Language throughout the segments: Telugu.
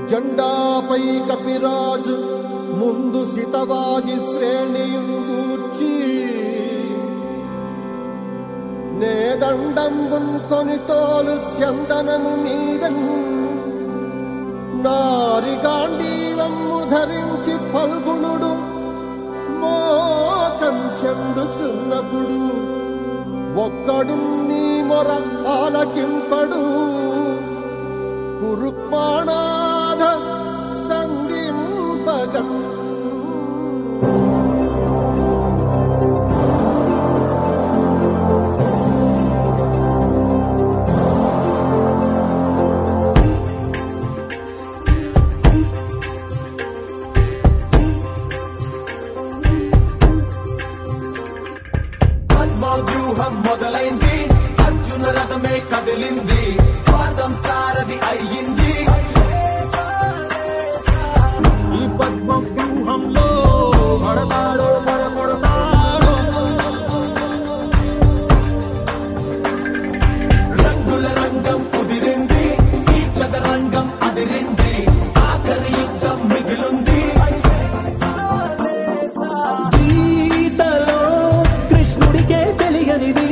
జెండాపై కపిరాజు ముందు సితవాది శ్రేణియుంగూర్చి నేదండంబున్ కొని తోలు స్యందనము మీదన్ నారిగాండీవమ్ము ధరించి పల్గుణుడు మోకం చెందుచున్నప్పుడు ఒక్కడు నీ మొర ఆలకింపడు కురుక్మాణాధ సంధింపగం పద్మవ్యూహం మొదలైంది అర్జున రథమే కదిలింది స్వార్థం సారథి అయ్యింది ఈ పద్మ వ్యూహంలో పడతాడో పడగొడతాడో రంగుల రంగం కుదిరింది ఈ చదరంగం అదిరింది ఆఖరి యుద్ధం మిగిలుంది గీతలో కృష్ణుడికే తెలియనిది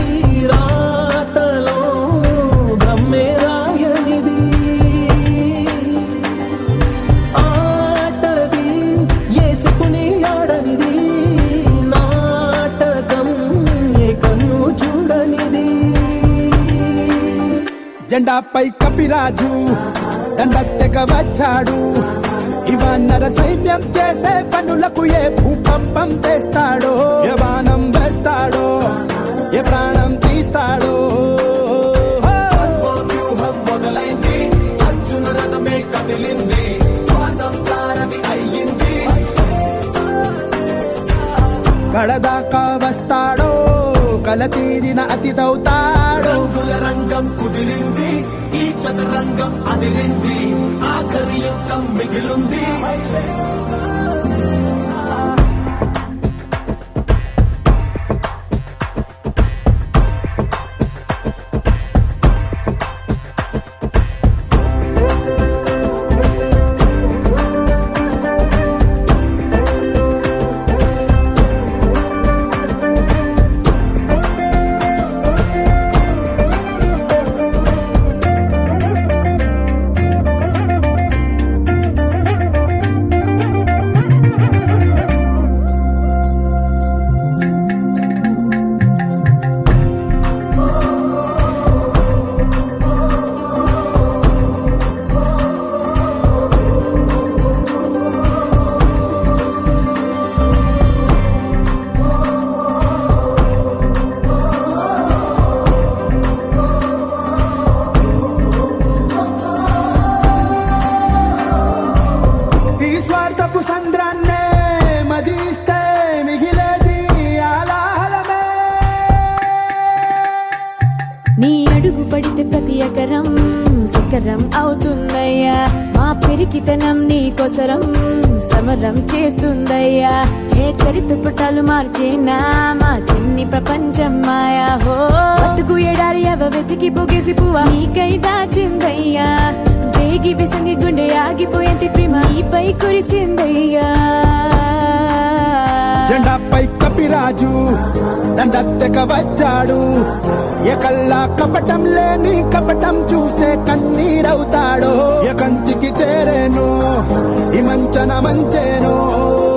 రాతలో బ్రహ్మే రాయనిది ఆటది ఏసుకుని ఆడనిది నాటకం ఏ కన్ను చూడనిది జెండాపై కపిరాజు దండత్తెగ వచ్చాడు ఇవాన్నర సైన్యం చేసే పనులకు ఏ భూకంపం తెస్తాడో ఏ బాణం వేస్తాడో ఏ ప్రాణం తీస్తాడో వ్యూహం మొదలైంది అర్జున రథమే కదిలింది స్వార్థం సారథి అయ్యింది కడదాకా వస్తాడో కల తీరిన అతిథవుతాడో రంగుల రంగం కుదిరింది ఈ చదరంగం అదిరింది ఆఖరి యుద్ధం మిగిలుంది ఈ స్వార్థపు సంద్రాన్నే మదిస్తే మిగిలేది ఆలాహలమే నీ అడుగు పడితే ప్రతి ఎకరం శిఖరం అవుతుందయ్యా మా పెరికితనం నీ కొసరం సమరం చేస్తుందయ్యా ఏ చరిత్ర పుటాలు మార్చేనా మా చిన్ని ప్రపంచం మాయా హో బతుకు ఎడారి అవ వెతికి పొగేసి పువ్వా నీకై దాచిందయ్యా వేగి విసంగి గుండె ఆగిపోయేంత ప్రేమ నీపై కురిసిందయ్యా జెండాపై కపిరాజు దండత్తెగ వచ్చాడు ఎకల్లా కపటం లేని కపటం చూసే కన్నీరవుతాడో ఎకంచికి చేరేను ఈ మంచన మంచేను